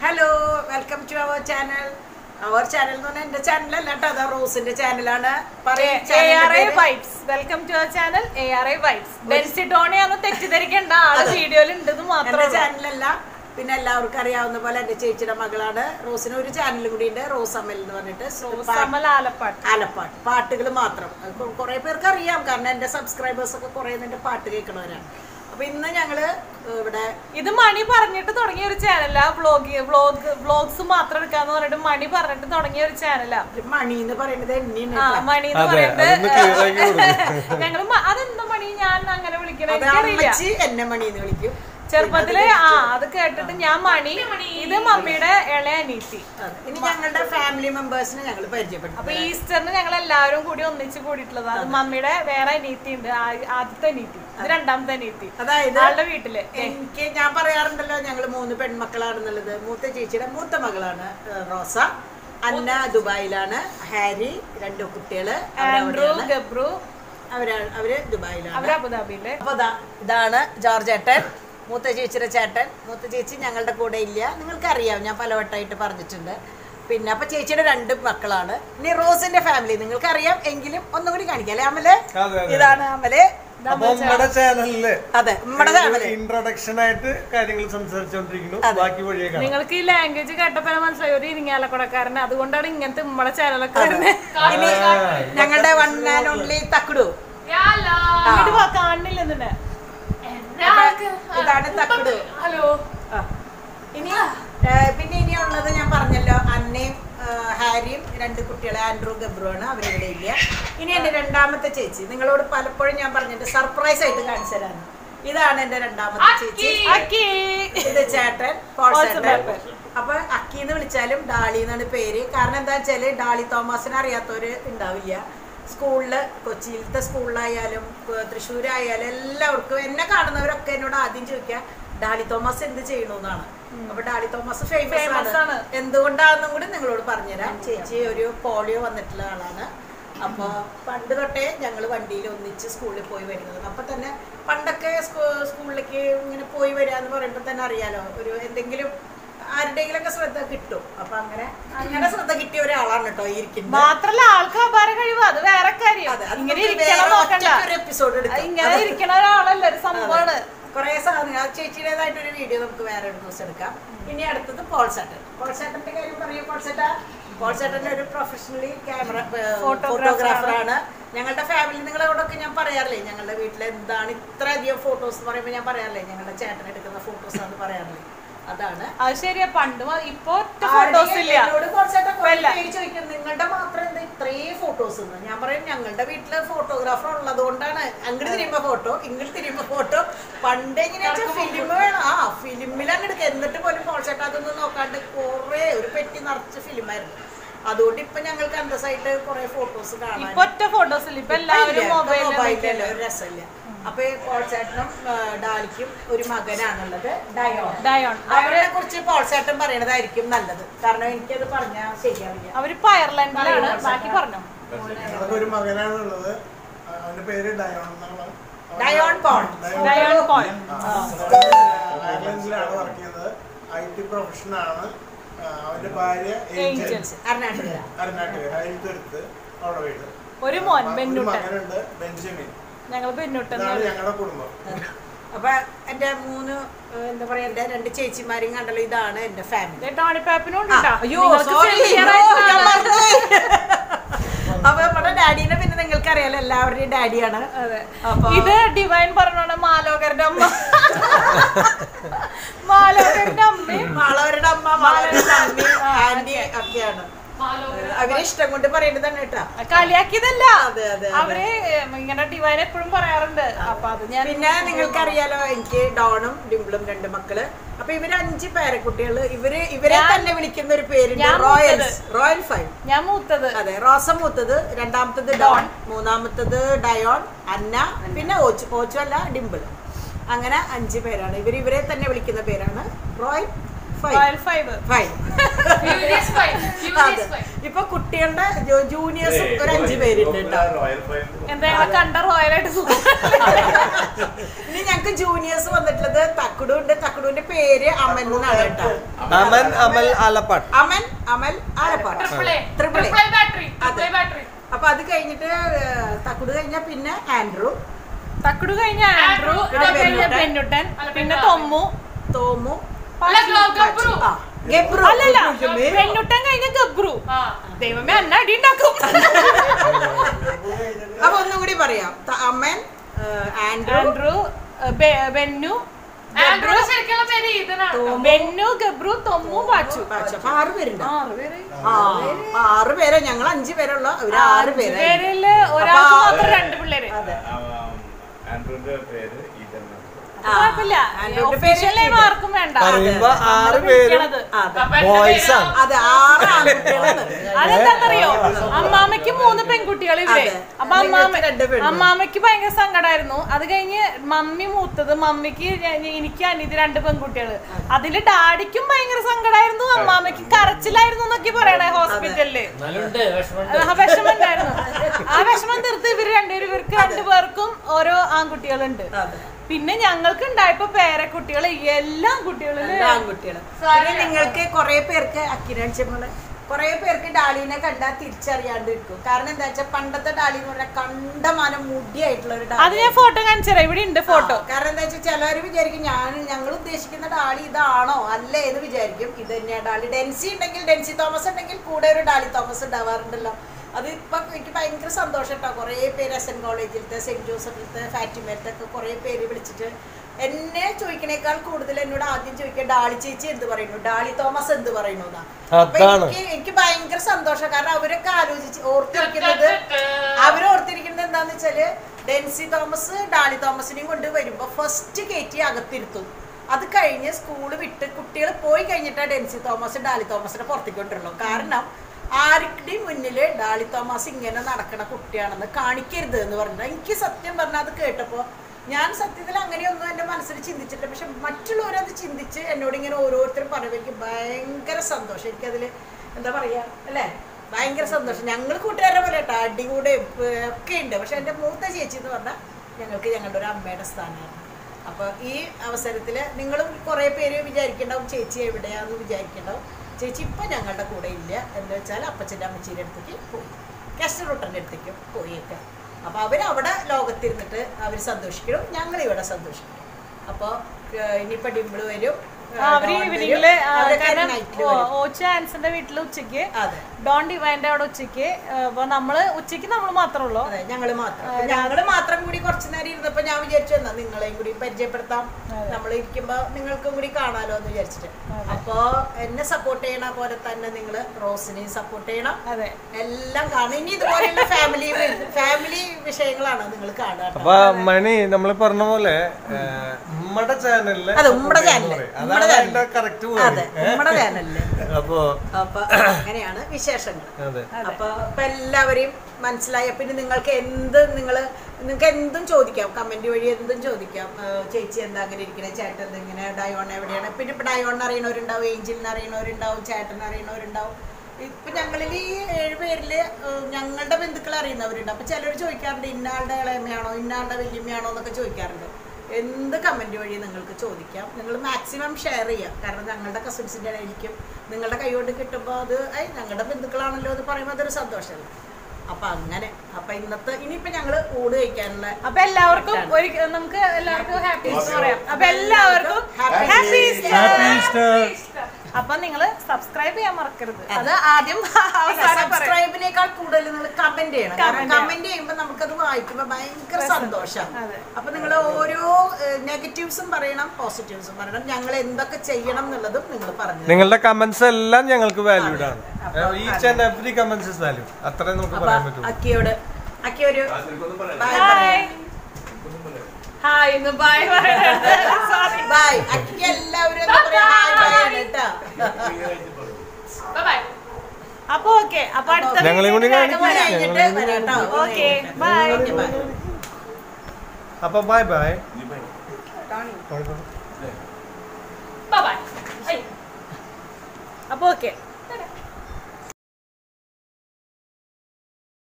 Hello welcome to our channel our channel എന്ന് പറഞ്ഞാൽ എന്റെ ചാനലല്ല കേട്ടോ അതാ റോസിന്റെ ചാനലാണ് vibes welcome to our channel A R I vibes Dency ടോണിയാന്ന് തെറ്റിദ്ധരിക്കേണ്ട ആള് വീഡിയോയിൽ ഉണ്ടെന്ന് എന്റെ മാത്രമേ ചാനലല്ല പിന്നെ എല്ലാവർക്കും അറിയാവുന്ന പോലെ എന്റെ ചേച്ചിയുടെ മകളാണ് റോസിന് ഒരു ചാനലും കൂടി ഉണ്ട് റോസ് അമ്മൽ എന്ന് പറഞ്ഞിട്ട് പാ- സമൽ ആലപ്പാട്ട് ആലപ്പാട്ട് പാട്ടുകൾ മാത്രം അത് കൊ- കുറെ പേർക്ക് അറിയാം കാരണം എന്റെ സബ്സ്ക്രൈബേഴ്സ് ഒക്കെ കുറെ എന്റെ പാട്ട് കേൾക്കണവരാണ് അപ്പൊ ഇന്ന് ഞങ്ങള് ഇവിടെ ഇത് മണി പറഞ്ഞിട്ട് തുടങ്ങിയ ഒരു ചാനലാ വ്ളോഗ് വ്ളോഗ് വ്ളോഗ്സ് മാത്രം എടുക്കാന്ന് പറഞ്ഞിട്ട് മണി പറഞ്ഞിട്ട് തുടങ്ങിയ ഒരു ചാനലാ മണി എന്ന് പറയുന്നത് എന്നെയാണ് ആ കേട്ടോ. മണി എന്ന് അതെ, പറയുന്നത് അതൊന്ന് clear ആക്കി കൊടുക്ക്. ഞങ്ങള് മ- അതെന്താ മണി ഞാൻ അങ്ങനെ വിളിക്കണേ അത് എനിക്കറിയില്ല അമ്മച്ചി എന്നെ മണി എന്ന് വിളിക്കും ചെറുപ്പത്തില് ആ അത് കേട്ടിട്ട് ഞാൻ മണി ഇത് മമ്മിയുടെ ഇളയ അനീത്തി അതെ. ഇനി ഞങ്ങളുടെ ഫാമിലി മെമ്പേഴ്സിനെ ഞങ്ങൾ പരിചയപ്പെടുത്തും അപ്പൊ ഈസ്റ്ററിന് ഞങ്ങൾ എല്ലാവരും കൂടി ഒന്നിച്ച് കൂടിയിട്ടുള്ളതാണ് അത് മമ്മിയുടെ വേറെ അനീത്തി ഉണ്ട് ആ- ആദ്യത്തെ അനീത്തി ഇത് രണ്ടാമത്തെ അനീത്തി അതായത് ആളുടെ വീട്ടില് എനിക്ക് ഞാൻ പറയാറുണ്ടല്ലോ ഞങ്ങൾ മൂന്ന് പെൺമക്കളാണെന്നുള്ളത് മൂത്ത ചേച്ചിയുടെ മൂത്ത മകളാണ് ഏഹ്, റോസ അന്ന ദുബായിലാണ് ഹാരി രണ്ട് കുട്ടികള് ആൻഡ്രു അവരവിടെയാണ്. ഗബ്രു അവരാ അവര് ദുബായിലാണ് അവര് അബുദാബിയില് അപ്പൊ ദാ ഇതാണ് ജോർജ് ഏട്ടൻ മൂത്ത ചേച്ചിയുടെ ചേട്ടൻ മൂത്ത ചേച്ചി ഞങ്ങളുടെ കൂടെ ഇല്ല നിങ്ങൾക്കറിയാം ഞാൻ പലവട്ടമായിട്ട് പറഞ്ഞിട്ടുണ്ട് പിന്നെ അപ്പൊ ചേച്ചിയുടെ രണ്ട് മക്കളാണ് ഇനി റോസിന്റെ ഫാമിലി നിങ്ങൾക്കറിയാം എങ്കിലും ഒന്നുകൂടി കാണിക്കാം അല്ലേ അമല് അതെ, അതെ. ഇതാണ് അമല് അപ്പൊ നമ്മുടെ ചാനലില് അതെ നമ്മുടെ ഫാമിലി ഇൻട്രൊഡക്ഷൻ ആയിട്ട് കാര്യങ്ങൾ സംസാരിച്ചോണ്ടിരിക്കുന്നു ബാക്കി വഴിയെ കാണാം നിങ്ങൾക്ക് ഈ ലാംഗ്വേജ് കേട്ടപ്പോ മനസ്സിലായി ഒരു ഇരിങ്ങാലക്കുടക്കാരൻ അതുകൊണ്ടാണ് ഇങ്ങനത്തെ ഉമ്മടെ ചാനലൊക്കെ വരുന്നത് ഇനി ഞങ്ങളുടെ വൺ ആൻഡ് ഓൺലി തക്കുടു ഇങ്ങോട്ട് വാ, കാണുന്നില്ല എന്നിട്ട് ഇതാണ് തക്കുടു ഹലോ ആ. ഇനി ഏ, പിന്നെ ഇനിയുള്ളത് ഞാൻ പറഞ്ഞല്ലോ അന്നയും ഏ, ഹാരിയും രണ്ട് കുട്ടികളെ ആൻഡ്രൂ ഗബ്രുവാണ് അവരിവിടെ ഇല്ല ഇനി എന്റെ രണ്ടാമത്തെ ചേച്ചി നിങ്ങളോട് പലപ്പോഴും ഞാൻ പറഞ്ഞിട്ട് സർപ്രൈസ് ആയിട്ട് കാണിച്ചു തരാണ് ഇതാണ് എന്റെ രണ്ടാമത്തെ ചേച്ചി അക്കി ഇത് ചേട്ടൻ പോൾ പോൾ ചേട്ടൻ ചേട്ടൻ. അപ്പൊ അക്കി എന്ന് വിളിച്ചാലും ഡാളി എന്നാണ് പേര് കാരണം എന്താ വെച്ചാല് ഡാളി തോമസിനെ അറിയാത്തവര് ഉണ്ടാവില്ല സ്കൂളില് കൊച്ചിയിലത്തെ സ്കൂളിലായാലും ഏർ തൃശ്ശൂരായാലും എല്ലാവർക്കും എന്നെ കാണുന്നവരൊക്കെ എന്നോട് ആദ്യം ചോദിക്കുക ഡാളി തോമസ് എന്ത് ചെയ്യണു എന്നാണ് അപ്പൊ ഡാളി തോമസ് ഫേമസ് Famous ആണ് ആണ്. എന്തുകൊണ്ടാണെന്നും കൂടി നിങ്ങളോട് പറഞ്ഞുതരാം ചേച്ചി ഒരു പോളിയോ വന്നിട്ടുള്ള ആളാണ് അപ്പൊ പണ്ട് തൊട്ടേ ഞങ്ങൾ വണ്ടിയിൽ ഒന്നിച്ച് സ്കൂളിൽ പോയി വരുന്നത് അപ്പൊ തന്നെ പണ്ടൊക്കെ സ്കൂ- സ്കൂളിലേക്ക് ഇങ്ങനെ പോയി വരിക എന്ന് പറയുമ്പോൾ തന്നെ അറിയാലോ ഒരു എന്തെങ്കിലും ആരുടെയെങ്കിലും ഒക്കെ ശ്രദ്ധ കിട്ടും അപ്പൊ അങ്ങനെ അങ്ങനെ ശ്രദ്ധ കിട്ടിയ ഒരാളാണ് കേട്ടോ ഈ ഇരിക്കുന്നത് മാത്രല്ല ആൾക്ക് അപാര കഴിവ് അത് വേറെ കാര്യം അതെ, അത് ഇങ്ങനെ നമുക്ക് ഇരിക്കണം വേറെ നോക്കണ്ട ഒറ്റയ്ക്ക് ഒരു എപ്പിസോഡ് എടുക്കാം അത് ഇങ്ങനെ ഇരിക്കണ ഒരാളല്ല ഒരു സംഭവമാണ് കുറെ സാധനങ്ങൾ ആ ചേച്ചിയുടേതായിട്ട് ഒരു വീഡിയോ നമുക്ക് വേറെ ഒരു ദിവസം എടുക്കാം ഇനി അടുത്തത് പോൾ സാറ്റൻ പോൾ സാറ്റന്റെ കാര്യം പറയും പോൾ സാറ്റ പോൾ സാറ്റൻ ഒരു പ്രൊഫഷണലി ക്യാമറ ഫോട്ടോഗ്രാഫർ ആണ് ഞങ്ങളുടെ ഫാമിലി നിങ്ങളോടൊക്കെ ഞാൻ പറയാറില്ലേ ഞങ്ങളുടെ വീട്ടിൽ എന്താണ് ഇത്ര അധികം ഫോട്ടോസ് എന്ന് പറയുമ്പോൾ ഞാൻ പറയാറില്ലേ ഞങ്ങളുടെ ചേട്ടൻ എടുക്കുന്ന ഫോട്ടോസ് ആണെന്ന് പറയാറില്ലേ അതാണ് അത് ശരിയാ പണ്ട് മ- ഇപ്പൊ ഒറ്റ ഫോട്ടോസ് ഇല്ല എന്നോട് കുറച്ചേട്ടൻ കുറേ ഇല്ല. പേര് ചോദിക്കും നിങ്ങളുടെ മാത്രം എന്താ ഇത്രയും ഫോട്ടോസ് എന്ന് ഞാൻ പറയും ഞങ്ങളുടെ വീട്ടില് ഫോട്ടോഗ്രാഫർ ഉള്ളത് കൊണ്ടാണ് അങ്ങോട്ട് തിരിയുമ്പോ ഫോട്ടോ ഇങ്ങോട്ട് തിരിയുമ്പോ ഫോട്ടോ പണ്ട് എങ്ങനെയാ ഫിലിം വേണം ആ ഫിലിമിലാണ് എടുക്കുക എന്നിട്ട് പോലും പോൾച്ചേട്ട അതൊന്നും നോക്കാണ്ട് കുറെ ഒരു പെട്ടി നിറച്ച് ഫിലിമായിരുന്നു അതുകൊണ്ട് ഇപ്പൊ ഞങ്ങൾക്ക് അന്തസ്സായിട്ട് കുറെ ഫോട്ടോസ് കാണാൻ ഇപ്പൊ ഒറ്റ ഫോട്ടോസ് ഇല്ല ഇപ്പൊ എല്ലാവരും മൊബൈലിലല്ല മൊബൈലിൽ ഒരു രസമില്ല അപ്പൊ ഈ പോൾച്ചേട്ടനും ആ, ഡാലിക്കും ഒരു മകനാണുള്ളത് ഡയോൺ ഡയോൺ അവരെ കുറിച്ച് പോൾസേട്ടൻ പറയണതായിരിക്കും നല്ലത് കാരണം എനിക്കത് പറഞ്ഞാൽ ശരിയാവില്ല അവര് പയർലൻഡിലാണ് ബാക്കി പറഞ്ഞു ഞങ്ങൾക്ക് ഒരു മകനാണുള്ളത് ആ, അവന്റെ പേര് ഡയോൺ എന്നാണ് ഡയോൺ പോൾ ഡയോൺ പോൾ അയർലൻഡിലാണ് വർക്ക് ചെയ്യുന്നത് ഐ ടി പ്രൊഫഷനാണ് ആ, അവന്റെ ഭാര്യ ഏഞ്ചൽ ഏഞ്ചൽസ് അരുണാചല അരുണാട്ടുകര അയൽത്തടുത്ത് അവിടെ വീട് ഒരു മോൻ ഒരു ബെന്നുട്ടൻ മകനുണ്ട് ബെഞ്ചമിൻ ഞങ്ങൾ ബെന്നുട്ടൻ ഇതാണ് ഞങ്ങളുടെ കുടുംബം അപ്പൊ എന്റെ മൂന്ന് ഏഹ്, എന്താ പറയാ എന്റെ രണ്ട് ചേച്ചിമാരും കണ്ടല്ലോ ഇതാണ് എന്റെ ഫാമിലി ടോണിപ്പാപ്പിനും ഉണ്ട് കേട്ടോ അയ്യോ നിങ്ങൾക്ക് sorry. familiar No, ആയിട്ടുള്ള ഞാൻ ആളാണ്. മറന്നുപോയി. അപ്പൊ നമ്മുടെ ഡാഡീനെ പിന്നെ നിങ്ങൾക്ക് അറിയാലോ എല്ലാവരുടെയും ഡാഡിയാണ് അതെ അപ്പൊ ഇത് ഡിവൈൻ പറഞ്ഞോണ്ട് മാലോകരുടെ അമ്മ മാലോകരുടെ അമ്മയും മാളവരുടെ അമ്മ മാളവരുടെ അമ്മ ആന്റി ഒക്കെയാണ് അവരെ ഇഷ്ടം കൊണ്ട് പറയേണ്ടതാണ് കേട്ടാ കളിയാക്കിയതല്ല അതെ അതെ അവര് ഉം, ഇങ്ങനെ ഡിവൈൻ എപ്പോഴും പറയാറുണ്ട് അപ്പൊ അത് ഞാൻ പിന്നെ നിങ്ങൾക്കറിയാലോ എനിക്ക് ഡോണും ഡിംപിളും രണ്ട് മക്കള് അപ്പൊ ഇവര് അഞ്ച് പേരക്കുട്ടികൾ ഇവര് ഇവരെ തന്നെ വിളിക്കുന്ന ഒരു പേരുണ്ട് ഞാൻ റോയൽസ് റോയൽ ഫൈവ് ഞാൻ മൂത്തത് അതെ റോസ മൂത്തത് രണ്ടാമത്തത് ഡോൺ മൂന്നാമത്തത് ഡയോൺ അന്ന പിന്നെ ഓച്ചു ഓച്ചു അല്ല ഡിംപിൾ അങ്ങനെ അഞ്ച് പേരാണ് ഇവർ ഇവരെ തന്നെ വിളിക്കുന്ന പേരാണ് royal five royal five five Furious five. Furious five. ഇപ്പൊ കുട്ടികളുടെ ജൂ- ജൂനിയേഴ്സും ഒരു അഞ്ചു പേരുണ്ട് കേട്ടോ എന്താ ഞങ്ങൾ കണ്ട റോയലായിട്ട് തോന്നുന്നു. ഇനി ഞങ്ങക്ക് ജൂനിയേഴ്സ് വന്നിട്ടുള്ളത് തക്കുടു ഉണ്ട് തക്കുടുവിന്റെ പേര് അമൻ എന്നാണ് കേട്ടോ അമൻ അമൽ ആലപ്പാട്ട് അമൻ അമൽ Alappad Triple A. Triple A. Triple A battery. അതെ. Triple A battery. അപ്പൊ അത് കഴിഞ്ഞിട്ട് ഏഹ്, തക്കുടു കഴിഞ്ഞ പിന്നെ ആൻഡ്രു തക്കുടു കഴിഞ്ഞ ആൻഡ്രൂ പിന്നെ അത് കഴിഞ്ഞ ബെന്നുട്ടൻ. ബെന്നുട്ടൻ അല്ല, പിന്നെ ബെന്നു. തൊമ്മു തോമു അല്ല, ഗ- ഗബ്രു. ആ, ഗബ്രു അല്ലല്ല ബെന്നുട്ടൻ കഴിഞ്ഞ ഗബ്രു ആ. ദൈവമേ അന്ന അടി ഉണ്ടാക്കും അപ്പൊ ഒന്നും കൂടി പറയാം ത- അമൻ ഏഹ്, ആൻഡ്രു ആൻഡ്രൂ ഏഹ്, ബെ- ബെന്നു ആൻഡ്രൂയുടെ ശരിക്കുള്ള പേര് ഈതനാണ് ബെന്നു ഗബ്രു തൊമ്മു പാച്ചു പാച്ചു. അപ്പൊ ആറ് പേരുണ്ട് ആറ് പേര് ആ ആറ് പേരെ ഞങ്ങൾ അഞ്ചു പേരുള്ള അവര് ആറ് പേര് പേരില് ഒരാൾക്ക് മാത്രം രണ്ട് പിള്ളേര് ആൻഡ്രൂന്റെ പേര് ഈതൻ ആ, കുഴപ്പമില്ല ആൻഡ്രൂന്റെ പേര് ഒഫീഷ്യൽ നെയിം ആർക്കും വേണ്ട പറയുമ്പോ നമ്മള് ആറ് പേരും വിളിക്കണത്. അതെ അപ്പൊ എന്റെ ബോയ്സ് പേര് ആണ് അതെ ആറ് ആൺകുട്ടികളാണ് അതെന്താണെന്നറിയോ അമ്മാമയ്ക്ക് മൂന്ന് പെൺകുട്ടികൾ ഇവരെ അതെ. അപ്പൊ അമ്മാമ നിങ്ങൾക്ക് രണ്ട് പെണ്ണ്. അമ്മാമയ്ക്ക് ഭയങ്കര സങ്കടമായിരുന്നു അത് കഴിഞ്ഞ് മമ്മി മൂത്തത് മമ്മിക്ക് ഞ- ഞ- എനിക്ക് അനിത് രണ്ട് പെൺകുട്ടികള് അതില് ഡാഡിക്കും ഭയങ്കര സങ്കടമായിരുന്നു അമ്മാമയ്ക്ക് കരച്ചിലായിരുന്നു എന്നൊക്കെ പറയണേ ഹോസ്പിറ്റലില് ആ വിഷമുണ്ടായിരുന്നു ആ വിഷമം തീർത്ത് ഇവര് രണ്ടുപേരും ഇവർക്ക് രണ്ടുപേർക്കും ഓരോ ആൺകുട്ടികളുണ്ട് അതെ പിന്നെ ഞങ്ങൾക്ക് ഉണ്ടായപ്പോ പേരക്കുട്ടികൾ എല്ലാ കുട്ടികളിലും രണ്ട് ആൺകുട്ടികള് പിന്നെ നിങ്ങൾക്ക് കുറെ പേർക്ക് അക്കിരണിച്ചപ്പോള് കുറെ പേർക്ക് ഡാലിനെ കണ്ടാൽ തിരിച്ചറിയാണ്ട് ഇരിക്കും കാരണം എന്താ വെച്ചാൽ പണ്ടത്തെ ഡാലി എന്ന് പറഞ്ഞാൽ കണ്ടമാനം മുടിയായിട്ടുള്ള ഒരു അത് ഡാലി ഞാൻ ഫോട്ടോ കാണിച്ചു തരാം ഇവിടെ ഉണ്ട് ഫോട്ടോ ആ, കാരണം എന്താ വെച്ചാൽ ചിലവർ വിചാരിക്കും ഞാൻ ഞങ്ങൾ ഉദ്ദേശിക്കുന്ന ഡാലി ഇതാണോ അല്ലേ എന്ന് വിചാരിക്കും ഇത് തന്നെയാണ് ഡാലി ഡെൻസി ഉണ്ടെങ്കിൽ ഡെൻസി തോമസ് ഉണ്ടെങ്കിൽ കൂടെ ഒരു ഡാലി തോമസ് ഉണ്ടാവാറുണ്ടല്ലോ അത് ഇപ്പൊ എനിക്ക് ഭയങ്കര സന്തോഷം കേട്ടോ കുറേ പേര് എസ് എൻ കോളേജിലത്തെ സെന്റ് ജോസഫിലത്തെ ഫാറ്റിമേലത്തെ ഒക്കെ കുറേ പേര് വിളിച്ചിട്ട് എന്നെ ചോദിക്കണേക്കാൾ കൂടുതൽ എന്നോട് ആദ്യം ചോദിക്കുക ഡാളി ചേച്ചി എന്ത് പറയുന്നു ഡാളി തോമസ് എന്ത് പറയുന്നു എന്നാ. അപ്പൊ അതാണ്. എനിക്ക് എനിക്ക് ഭയങ്കര സന്തോഷം കാരണം അവരൊക്കെ ആലോചിച്ച് ഓർത്തിരിക്കുന്നത് അവർ ഓർത്തിരിക്കുന്നത് എന്താന്ന് വെച്ചാല് ഡെൻസി തോമസ് ഡാലി തോമസിനെയും കൊണ്ട് വരുമ്പോ ഫസ്റ്റ് കയറ്റി അകത്തിരുത്തും അത് കഴിഞ്ഞ് സ്കൂൾ വിട്ട് കുട്ടികൾ പോയി കഴിഞ്ഞിട്ടാണ് ഡെൻസി തോമസ് ഡാലി തോമസിനെ പുറത്തേക്ക് കൊണ്ടുവരുള്ളൂ കാരണം ആരുടെയും മുന്നില് ഡാലി തോമസ് ഇങ്ങനെ നടക്കണ കുട്ടിയാണെന്ന് കാണിക്കരുത് എന്ന് പറഞ്ഞിട്ട് എനിക്ക് സത്യം പറഞ്ഞാൽ അത് കേട്ടപ്പോ ഞാൻ സത്യത്തിൽ അങ്ങനെയൊന്നും എൻ്റെ മനസ്സിൽ ചിന്തിച്ചിട്ടില്ല പക്ഷെ മറ്റുള്ളവരത് ചിന്തിച്ച് എന്നോട് ഇങ്ങനെ ഓരോരുത്തരും പറയുമ്പോൾ എനിക്ക് ഭയങ്കര സന്തോഷം എനിക്കതിൽ എന്താ പറയാ അല്ലേ ഭയങ്കര സന്തോഷം ഞങ്ങൾ കൂട്ടുകാരെ പോലെ കേട്ടോ അടികൂടെയും ഏർ ഒക്കെ ഉണ്ട് പക്ഷെ എൻ്റെ മൂത്ത ചേച്ചി എന്ന് പറഞ്ഞാൽ ഞങ്ങൾക്ക് ഞങ്ങളുടെ ഒരു അമ്മയുടെ സ്ഥാനമാണ് അപ്പോൾ ഈ അവസരത്തിൽ നിങ്ങളും കുറേ പേര് വിചാരിക്കേണ്ടാവും ചേച്ചി എവിടെയാണെന്ന് വിചാരിക്കേണ്ടാവും ചേച്ചി ഇപ്പം ഞങ്ങളുടെ കൂടെ ഇല്ല എന്ന് വെച്ചാൽ അപ്പച്ചൻ്റെ അമ്മച്ചീൻ്റെ അടുത്തേക്ക് പോയി കസ്റ്റർ റൂട്ടറിൻ്റെ അടുത്തേക്ക് പോയേക്കാം അപ്പോൾ അവരവിടെ ലോകത്തിരുന്നിട്ട് അവർ സന്തോഷിക്കണം ഞങ്ങൾ ഇവിടെ സന്തോഷിക്കണം അപ്പോൾ ഇനിയിപ്പോൾ ഡിമ്പിൾ വരും ആ, അവര് ഡോൺ വരും. ഈവനിങ്ങില് അവരൊക്കെ കാരണം നൈറ്റിൽ വരും ഓച്ച ആൻസന്റെ വീട്ടില് ഉച്ചക്ക് അതെ ഡോൺ ഡിവൈൻ്റെ അവിടെ ഉച്ചക്ക് അപ്പൊ നമ്മള് ഉച്ചക്ക് നമ്മൾ മാത്രമേ ഉള്ളൂ അതെ ഞങ്ങള് മാത്രം അപ്പൊ ഞങ്ങള് മാത്രം കൂടി കുറച്ചു നേരം ഇരുന്നപ്പോ ഞാൻ വിചാരിച്ചു എന്നാ നിങ്ങളെയും കൂടി പരിചയപ്പെടുത്താം നമ്മൾ ഇരിക്കുമ്പോ നിങ്ങൾക്കും കൂടി കാണാലോ എന്ന് വിചാരിച്ചിട്ട് അപ്പോ എന്നെ സപ്പോർട്ട് ചെയ്യണ പോലെ തന്നെ നിങ്ങൾ റോസിനെയും സപ്പോർട്ട് ചെയ്യണം അതെ എല്ലാം കാണും ഇനി ഇതുപോലെയുള്ള ഫാമിലി ഫാമിലി വിഷയങ്ങളാണ് നിങ്ങൾ കാണുക കേട്ടോ. അപ്പൊ മണി നമ്മൾ പറഞ്ഞ പോലെ ഏഹ്, ഉമ്മടെ ചാനലില് അതെ, ഉമ്മടെ ചാനലില്. ഉമ്മടെ അതാണ് ചാനലില്. അതിന്റെ കറക്റ്റ് അതെ നമ്മുടെ ചാനലില് അപ്പൊ അപ്പൊ അങ്ങനെയാണ് വിശേഷങ്ങൾ അതെ അപ്പൊ ഇപ്പൊ എല്ലാവരെയും മനസ്സിലായ പിന്നെ നിങ്ങൾക്ക് എന്ത് നിങ്ങൾ നിങ്ങൾക്ക് എന്തും ചോദിക്കാം കമന്റ് വഴി എന്തും ചോദിക്കാം ആ, ചേച്ചി എന്താ അങ്ങനെ ഇരിക്കണേ ചേട്ടൻ എന്താ ഇങ്ങനെ ഡയോൺ എവിടെയാണ് പിന്നെ ഇപ്പൊ ഡയോൺ അറിയണവരുണ്ടാവും ഏഞ്ചലിനെ അറിയണവരുണ്ടാവും ചേട്ടൻ അറിയണവരുണ്ടാവും ഇപ്പൊ ഞങ്ങളിൽ ഈ ഏഴ് പേരില് ആ, ഞങ്ങളുടെ ബന്ധുക്കൾ അറിയുന്നവരുണ്ട് അപ്പൊ ചിലർ ചോദിക്കാറുണ്ട് ഇന്നാളുടെ ഇളയമ്മയാണോ ഇന്നാളുടെ വല്യമ്മയാണോ എന്നൊക്കെ ചോദിക്കാറുണ്ട് എന്ത് കമന്റ് വഴി നിങ്ങൾക്ക് ചോദിക്കാം നിങ്ങൾ മാക്സിമം ഷെയർ ചെയ്യാം കാരണം ഞങ്ങളുടെ കസിൻസിൻ്റെ ഇടയിലേക്കും നിങ്ങളുടെ കൈകൊണ്ട് കിട്ടുമ്പോൾ അത് ഐ ഞങ്ങളുടെ ബന്ധുക്കളാണല്ലോ എന്ന് പറയുമ്പോൾ അതൊരു സന്തോഷമല്ലേ അപ്പൊ അങ്ങനെ അപ്പൊ ഇന്നത്തെ ഇനിയിപ്പോ ഞങ്ങള് ഊട് കഴിക്കാനുള്ള അപ്പൊ എല്ലാവർക്കും ഒരു നമുക്ക് എല്ലാവർക്കും ഹാപ്പി ഈസ്റ്റർ പറയാം അപ്പൊ എല്ലാവർക്കും Happy happy happy Easter Easter അപ്പൊ നിങ്ങള് സബ്സ്ക്രൈബ് ചെയ്യാൻ മറക്കരുത് അത് ആദ്യം അവസാനം പറയാം സബ്സ്ക്രൈബിനേക്കാൾ കൂടുതൽ നിങ്ങൾ കമന്റ് ചെയ്യണം കാരണം Comment ചെയ്യണം. കമന്റ് ചെയ്യുമ്പോൾ നമുക്കത് വായിക്കുമ്പോൾ ഭയങ്കര സന്തോഷം അതെ. അപ്പൊ നിങ്ങൾ ഓരോ നെഗറ്റീവ്സും പറയണം പോസിറ്റീവ്സും പറയണം ഞങ്ങൾ എന്തൊക്കെ ചെയ്യണം എന്നുള്ളതും നിങ്ങൾ പറഞ്ഞു തരണം. നിങ്ങളുടെ കമന്റ്സ് എല്ലാം ഞങ്ങൾക്ക് വാല്യൂഡ് ആണ് അപ്പൊ each and every comments is value അത്രേ നമുക്ക് അപ്പൊ പറയാൻ പറ്റൂ അക്കിയോട് അക്കി ഒരു ബൈ ഹായ് ഹായ് ഇന്ന് ബൈ സോറി ബൈ അക്കിക്ക് എല്ലാവരും എന്താ പറയാ ഹായ് ബൈ ആണ് കേട്ടോ Bye bye. അപ്പൊ ഓക്കെ അപ്പൊ അടുത്ത ഞങ്ങളെയും കൂടി വീഡിയോയിൽ കാണിക്കാം. കാണാം. കഴിഞ്ഞിട്ട് വരാം കേട്ടോ ഓക്കെ ബൈ ഓക്കെ ബൈ അപ്പൊ bye bye Bye bye. Ay. അപ്പൊ ഓക്കെ